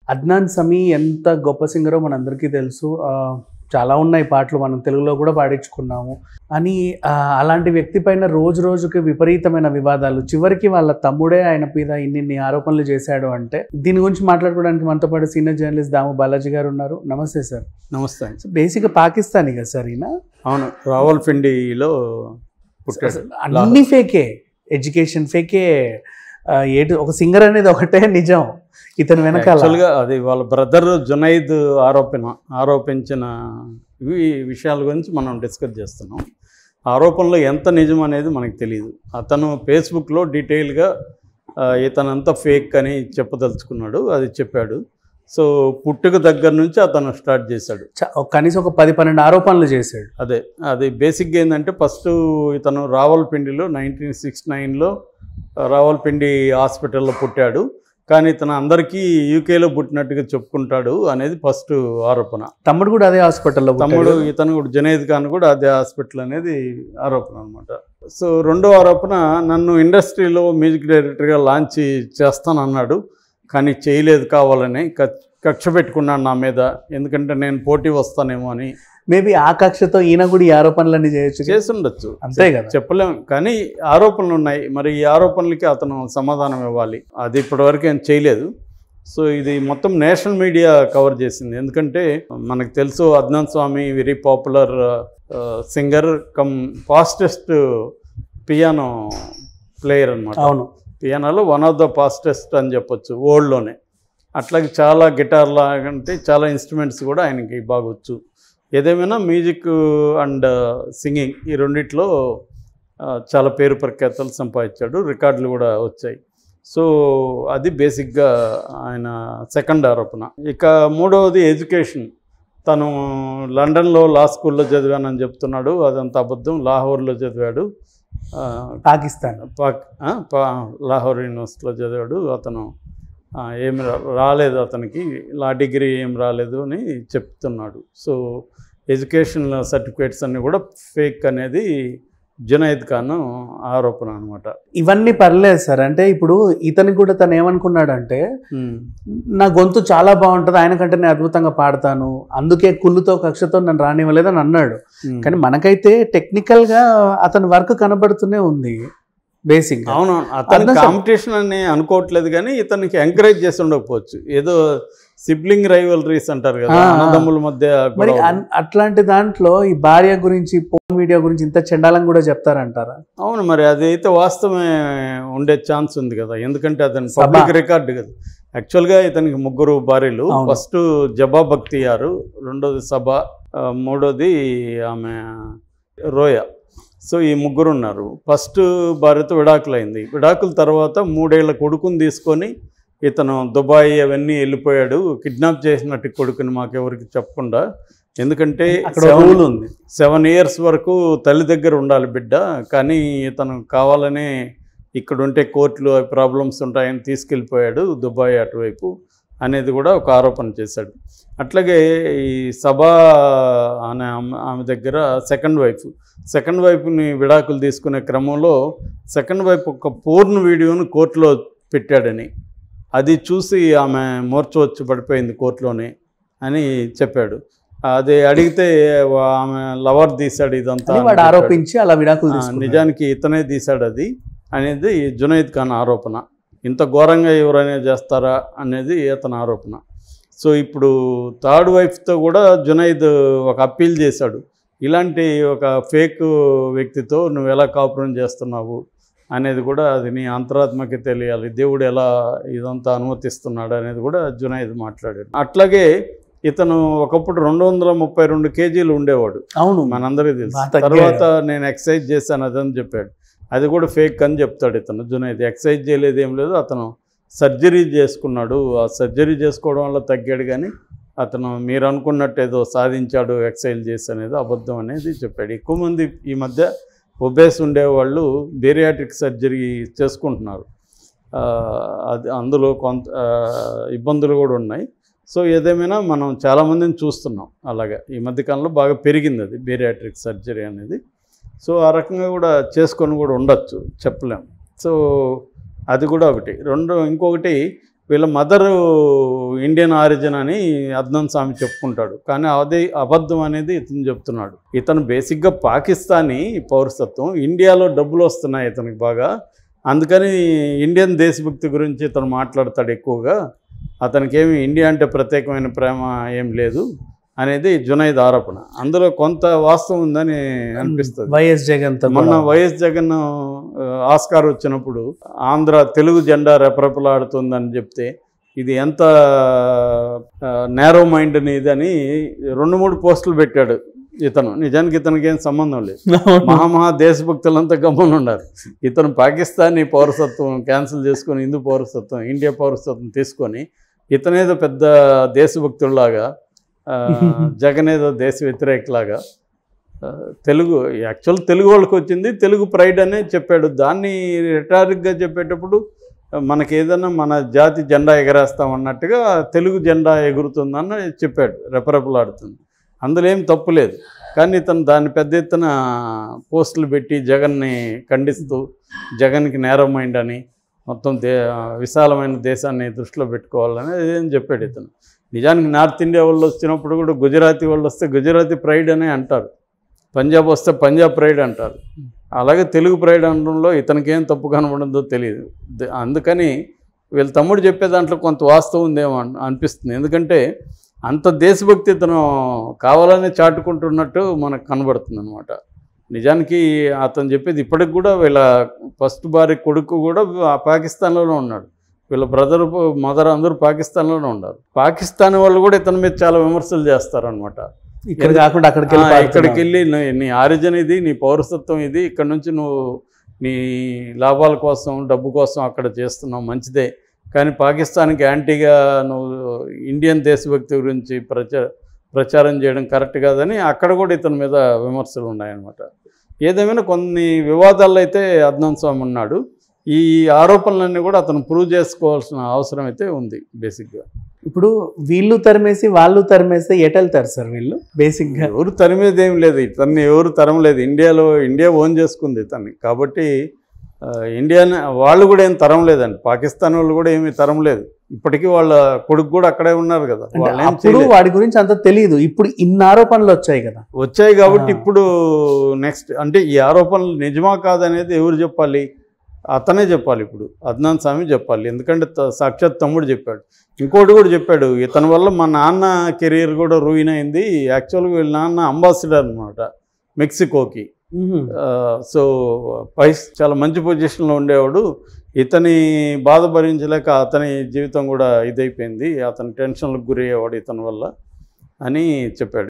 అద్నాన్ సమీ ఎంత గొప్ప సింగరో మనందరికీ తెలుసు ఆ, చాలా ఉన్నాయి పాటలు మనం తెలుగులో కూడా పాడించుకున్నాము అని ఆ, అలాంటి వ్యక్తి పైన రోజు రోజుకి విపరీతమైన వివాదాలు చివరికి వాళ్ళ తమ్ముడే ఆయన మీద ఇన్ని ఆరోపణలు చేశాడు అంటే దీని గురించి మాట్లాడుకోవడానికి మనతో పాటు సీనియర్ జర్నలిస్ట్ దాము బాలాజీ గారు ఉన్నారు నమస్తే సార్ నమస్తే అండి. సో బేసిక్గా పాకిస్తానీ కదా సార్ ఈయన అవును రావల్పిండిలో పుట్టాడు అసలు అన్ని ఫేకే ఎడ్యుకేషన్ ఫేకే ఆ, ఏటు ఒక సింగర్ అనేది ఒకటే నిజం ఇతని వెనకాల యాక్చువల్గా అది వాళ్ళ బ్రదర్ జునైద్ ఆరోపణ ఆరోపించిన ఇవి విషయాల గురించి మనం డిస్కస్ చేస్తున్నాం ఆరోపణలో ఎంత నిజం అనేది మనకు తెలియదు అతను ఫేస్బుక్లో డీటెయిల్గా ఆ, ఇతనంతా ఫేక్ అని చెప్పదలుచుకున్నాడు అది చెప్పాడు సో పుట్టుక దగ్గర నుంచి అతను స్టార్ట్ చేశాడు చ- ఒక- కనీసం ఒక పది పన్నెండు ఆరోపణలు చేశాడు అదే అది బేసిక్గా ఏంటంటే ఫస్ట్ ఇతను రావల్పిండిలో నైన్టీన్ సిక్స్ నైన్లో రావల్పిండి హాస్పిటల్లో పుట్టాడు కానీ ఇతను అందరికీ యూకేలో పుట్టినట్టుగా చెప్పుకుంటాడు అనేది ఫస్ట్ ఆరోపణ తమ్ముడు కూడా అదే హాస్పిటల్లో తమ్ముడు ఇతను కూడా జునైద్ ఖాన్ కూడా అదే హాస్పిటల్ అనేది ఆరోపణ అనమాట సో రెండో ఆరోపణ నన్ను ఇండస్ట్రీలో మ్యూజిక్ డైరెక్టర్గా లాంచ్ చేస్తానన్నాడు కానీ చేయలేదు కావాలని కక్ష- కక్ష పెట్టుకున్నాడు నా మీద ఎందుకంటే నేను పోటీ వస్తానేమో అని మేబీ ఆ కక్షతో ఈయన కూడా ఈ ఆరోపణలన్నీ చేయొచ్చు చేసి ఉండొచ్చు అంతే కదా చెప్పలేం కానీ ఆరోపణలు ఉన్నాయి మరి ఈ ఆరోపణలకి అతను సమాధానం ఇవ్వాలి అది ఇప్పటివరకు ఏం చేయలేదు సో ఇది మొత్తం నేషనల్ మీడియా కవర్ చేసింది ఎందుకంటే మనకు తెలుసు Adnan Sami very popular singer cum fastest piano player అనమాట అవును పియానోలో వన్ ఆఫ్ ద ఫాస్టెస్ట్ అని చెప్పొచ్చు వరల్డ్లోనే అట్లాగే చాలా గిటార్ లాగంటే చాలా ఇన్స్ట్రుమెంట్స్ కూడా ఆయనకి బాగొచ్చు ఏదేమైనా మ్యూజిక్ అండ్ సింగింగ్ ఈ రెండిట్లో ఆ, చాలా పేరు ప్రఖ్యాతలు సంపాదించాడు రికార్డులు కూడా వచ్చాయి సో అది బేసిక్గా ఆయన సెకండ్ ఆరోపణ ఇక మూడవది ఎడ్యుకేషన్ తను లండన్లో లా స్కూల్లో చదివానని చెప్తున్నాడు అదంతా అబద్ధం లాహోర్లో చదివాడు ఆ, పాకిస్తాన్ పాక్ ఆ, పా- లాహోర్ యూనివర్సిటీలో చదివాడు అతను ఆ, ఏమి రా- రాలేదు అతనికి లా డిగ్రీ ఏం రాలేదు అని చెప్తున్నాడు సో ఎడ్యుకేషన్ సర్టిఫికేట్స్ అన్నీ కూడా ఫేక్ అనేది జునైద్ ఖాన్ ఆరోపణ అనమాట ఇవన్నీ పర్లేదు సార్ అంటే ఇప్పుడు ఇతని కూడా తను ఏమనుకున్నాడంటే నా గొంతు చాలా బాగుంటుంది ఆయన కంటే నేను అద్భుతంగా పాడతాను అందుకే కుళ్ళుతో కక్షతో నన్ను రానివ్వలేదని అన్నాడు కానీ మనకైతే టెక్నికల్ గా అతని వర్క్ కనబడుతూనే ఉంది బేసిక్ గా అవును అతను అర్థం సార్. కాంపిటీషన్ అని అనుకోవట్లేదు కానీ ఇతనికి ఎంకరేజ్ చేసి ఉండకపోవచ్చు ఏదో సిబ్లింగ్ రైవలరీస్ అంటారు కదా ఆ, ఆ. అన్నదమ్ముల మధ్య మరి గొడవలు. అన్- అట్లాంటి దాంట్లో ఈ భార్య గురించి పోన్ మీడియా గురించి ఇంత చండాలం కూడా చెప్తారంటారా అవును మరి అది అయితే వాస్తవమే ఉండే ఛాన్స్ ఉంది కదా ఎందుకంటే అతని సభ. పబ్లిక్ రికార్డు కదా యాక్చువల్గా ఇతనికి ముగ్గురు భార్యలు అవును. ఫస్ట్ జబా బక్తియారు రెండోది సభ ఆ, మూడోది ఆమె రోయ సో ఈ ముగ్గురు ఉన్నారు ఫస్ట్ భార్యతో విడాకులైంది విడాకుల తర్వాత మూడేళ్ల కొడుకుని తీసుకొని ఇతను దుబాయ్ అవన్నీ వెళ్ళిపోయాడు కిడ్నాప్ చేసినట్టు కొడుకుని మాకెవరికి చెప్పకుండా ఎందుకంటే అక్కడ seven- రూల్ ఉంది సెవెన్ ఇయర్స్ వరకు తల్లి దగ్గర ఉండాలి బిడ్డ కానీ ఇతను కావాలనే ఇక్కడ ఉంటే కోర్టులు ప్రాబ్లమ్స్ ఉంటాయని తీసుకెళ్ళిపోయాడు దుబాయ్ అటువైపు అనేది కూడా ఒక ఆరోపణ చేశాడు అట్లాగే ఈ సభ అనే ఆమె ఆమె దగ్గర సెకండ్ వైఫ్ సెకండ్ వైఫ్ని విడాకులు తీసుకునే క్రమంలో సెకండ్ వైఫ్ ఒక పూర్ణ వీడియోను కోర్టులో పెట్టాడని అది చూసి ఆమె మూర్చవచ్చు పడిపోయింది కోర్టులోనే అని చెప్పాడు అది అడిగితే వా- ఆమె లవర్ తీశాడు ఇదంతా అని అని వాడు చెప్పాడు. ఆరోపించి అలా విడాకులు ఆ, తీసుకున్నాడు. నిజానికి ఇతనే తీశాడు అది అనేది జునైద్ ఖాన్ ఆరోపణ ఇంత ఘోరంగా ఎవరైనా చేస్తారా అనేది ఇతని ఆరోపణ సో ఇప్పుడు థర్డ్ వైఫ్తో కూడా జునైద్ ఒక అప్పీల్ చేశాడు ఇలాంటి ఒక ఫేక్ వ్యక్తితో నువ్వు ఎలా కాపురం చేస్తున్నావు అనేది కూడా అది నీ అంతరాత్మకి తెలియాలి దేవుడు ఎలా ఇదంతా అనుమతిస్తున్నాడు అనేది కూడా జునైద్ మాట్లాడాడు అట్లాగే ఇతను ఒకప్పుడు రెండు వందల ముప్పై రెండు కేజీలు ఉండేవాడు అవును మనందరికీ తెలుసు బాగా తగ్గాడు. తర్వాత నేను ఎక్సర్సైజ్ చేశాను అదని చెప్పాడు అది కూడా ఫేక్ అని చెప్తాడు ఇతను జునైద్ ఎక్సర్సైజ్ చేయలేదు ఏం లేదు అతను సర్జరీ చేసుకున్నాడు ఆ సర్జరీ చేసుకోవడం వల్ల తగ్గాడు కానీ అతను మీరు అనుకున్నట్టు ఏదో సాధించాడు ఎక్సర్సైజ్ చేసి అనేది అబద్ధం అనేది చెప్పాడు ఎక్కువ మంది ఈ మధ్య ఒబేస్ ఉండేవాళ్ళు బేరియాట్రిక్ సర్జరీ చేసుకుంటున్నారు ఆ, అది అందులో కొంత ఆ, ఇబ్బందులు కూడా ఉన్నాయి సో ఏదేమైనా మనం చాలామందిని చూస్తున్నాం అలాగా ఈ మధ్యకాలంలో బాగా పెరిగింది అది బేరియాట్రిక్ సర్జరీ అనేది సో ఆ రకంగా కూడా చేసుకొని కూడా ఉండొచ్చు చెప్పలేం సో అది కూడా ఒకటి రెండు ఇంకొకటి వీళ్ళ మదరు ఇండియన్ ఆరిజిన్ అని అద్నాన్ స్వామి చెప్పుకుంటాడు కానీ అదే అబద్ధం అనేది ఇతను చెప్తున్నాడు ఇతను బేసిక్గా పాకిస్తానీ పౌరసత్వం ఇండియాలో డబ్బులు వస్తున్నాయి ఇతనికి బాగా అందుకని ఇండియన్ దేశభక్తి గురించి ఇతను మాట్లాడతాడు ఎక్కువగా అతనికి ఏమి ఇండియా అంటే ప్రత్యేకమైన ప్రేమ ఏం లేదు అనేది జునైద్ ఆరోపణ అందులో కొంత వాస్తవం ఉందని అనిపిస్తుంది వైఎస్ జగన్ తో మొన్న కూడా. వైఎస్ జగన్ ఆ, ఆస్కార్ వచ్చినప్పుడు ఆంధ్ర తెలుగు జెండా రెపరెపలాడుతుందని చెప్తే ఇది ఎంత నేరో మైండ్ ఇదని రెండు మూడు పోస్టులు పెట్టాడు ఇతను నిజానికి ఇతనికి ఏం సంబంధం లేదు అవును. మహామహా దేశభక్తులంతా గమ్మున ఉన్నారు ఇతను పాకిస్తానీ పౌరసత్వం క్యాన్సిల్ చేసుకొని హిందూ పౌరసత్వం ఇండియా పౌరసత్వం తీసుకొని ఇతనేదో పెద్ద దేశభక్తుల్లాగా ఆ, జగన్ ఏదో దేశ వ్యతిరేకలాగా ఆ, తెలుగు యాక్చువల్ తెలుగు వాళ్ళకి వచ్చింది తెలుగు ప్రైడ్ అనే చెప్పాడు దాన్ని రిటారిక్గా చెప్పేటప్పుడు మనకి ఏదైనా మన జాతి జెండా ఎగరేస్తాం అన్నట్టుగా తెలుగు జెండా ఎగురుతుందని చెప్పాడు రెపరెపలాడుతుంది అందులో ఏం తప్పు లేదు కానీ ఇతను దాన్ని పెద్ద ఎత్తున పోస్టులు పెట్టి జగన్ని ఖండిస్తూ జగన్కి నేరం మైండ్ అని మొత్తం దే విశాలమైన దేశాన్ని దృష్టిలో పెట్టుకోవాలని ఏం చెప్పాడు ఇతను నిజానికి నార్త్ ఇండియా వాళ్ళు వచ్చినప్పుడు కూడా గుజరాతీ వాళ్ళు వస్తే గుజరాతీ ప్రైడ్ అనే అంటారు పంజాబ్ వస్తే పంజాబ్ ప్రైడ్ అంటారు అలాగే తెలుగు ప్రైడ్ అనడంలో ఇతనికి ఏం తప్పు కనబడిందో తెలియదు ద- అందుకని వీళ్ళ తమ్ముడు చెప్పే దాంట్లో కొంత వాస్తవం ఉందేమో అన్- అనిపిస్తుంది ఎందుకంటే అంత దేశభక్తి ఇతను కావాలని చాటుకుంటున్నట్టు మనకు కనబడుతుంది అనమాట నిజానికి అతను చెప్పేది ఇప్పటికి కూడా వీళ్ళ ఫస్ట్ భార్య కొడుకు కూడా ఆ పాకిస్తాన్లోనే ఉన్నాడు వీళ్ళ బ్రదర్ మదర్ అందరూ పాకిస్తాన్లోనే ఉన్నారు పాకిస్తాన్ వాళ్ళు కూడా ఇతని మీద చాలా విమర్శలు చేస్తారనమాట ఇక్కడ కాకుండా అక్కడికి వెళ్ళి ఆ, పాడుతున్నాం. ఇక్కడికి వెళ్ళి నీ- నీ ఆరిజిన్ ఇది నీ పౌరసత్వం ఇది ఇక్కడ నుంచి నువ్వు నీ లాభాల కోసం డబ్బు కోసం అక్కడ చేస్తున్నావు మంచిదే కానీ పాకిస్తాన్కి యాంటీగా నువ్వు ఇండియన్ దేశభక్తి గురించి ప్రచార ప్రచారం చేయడం కరెక్ట్ కాదని అక్కడ కూడా ఇతని మీద విమర్శలు ఉన్నాయన్నమాట ఏదేమైనా కొన్ని వివాదాల్లో అయితే అద్నాన్ స్వామి ఉన్నాడు ఈ ఆరోపణలన్నీ కూడా అతను ప్రూవ్ చేసుకోవాల్సిన అవసరం అయితే ఉంది బేసిక్గా ఇప్పుడు వీళ్ళు తరిమేసి వాళ్ళు తరిమేస్తే ఎటెళ్తారు సార్ వీళ్ళు బేసిక్ గా ఎవరు తరిమేది ఏం లేదు ఇతన్ని ఎవరు తరమలేదు ఇండియాలో ఇండియా ఓన్ చేసుకుంది ఇతన్ని కాబట్టి ఆ, ఇండియాని వాళ్ళు కూడా ఏం తరం లేదండి పాకిస్తాన్ వాళ్ళు కూడా ఏమీ తరం లేదు ఇప్పటికీ వాళ్ళ కొడుకు కూడా అక్కడే ఉన్నారు కదా అంటే వాళ్ళు ఏం అప్పుడు చేయలేదు. వాడి గురించి అంత తెలియదు ఇప్పుడు ఇన్ని ఆరోపణలు వచ్చాయి కదా వచ్చాయి కాబట్టి ఆ. ఇప్పుడు నెక్స్ట్ అంటే ఈ ఆరోపణలు నిజమా కాదనేది ఎవరు చెప్పాలి అతనే చెప్పాలి ఇప్పుడు అద్నాన్ స్వామి చెప్పాలి ఎందుకంటే త- సాక్షాత్ తమ్ముడు చెప్పాడు ఇంకోటి కూడా చెప్పాడు ఇతని వల్ల మా నాన్న కెరీర్ కూడా రూయిన్ అయింది యాక్చువల్గా వీళ్ళ నాన్న అంబాసిడర్ అనమాట మెక్సికోకి మ్మ్. ఆ, సో పైస్ చాలా మంచి పొజిషన్లో ఉండేవాడు ఇతని బాధ భరించలేక అతని జీవితం కూడా ఇదైపోయింది అతని టెన్షన్లకు గురయ్యేవాడు ఇతని వల్ల అని చెప్పాడు